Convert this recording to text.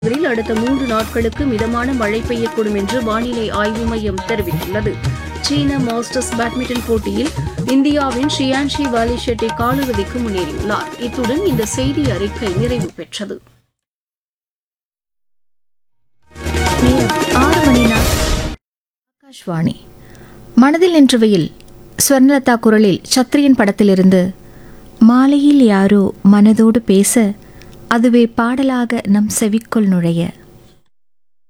பகுதிகளில் அடுத்த மூன்று நாட்களுக்கு மிதமான மழை பெய்யக்கூடும் என்று வானிலை ஆய்வு மையம் தெரிவித்துள்ளது சீன மாஸ்டர்ஸ் பேட்மிண்டன் போட்டியில் இந்தியாவின் ஷியான்ஷி வாலி ஷெட்டி காலிறுதிக்கு முன்னேறியுள்ளார் இத்துடன் இந்த செய்தி அறிக்கை நிறைவு பெற்றது நேரம் ஆறு மணி நா- ஆகாஷ்வாணி மனதில் நின்றவையில் ஸ்வர்ணலதா குரலில் சத்ரியன் படத்திலிருந்து மாலையில் யாரோ மனதோடு பேச அதுவே பாடலாக நம் செவிக்குள் நுழைய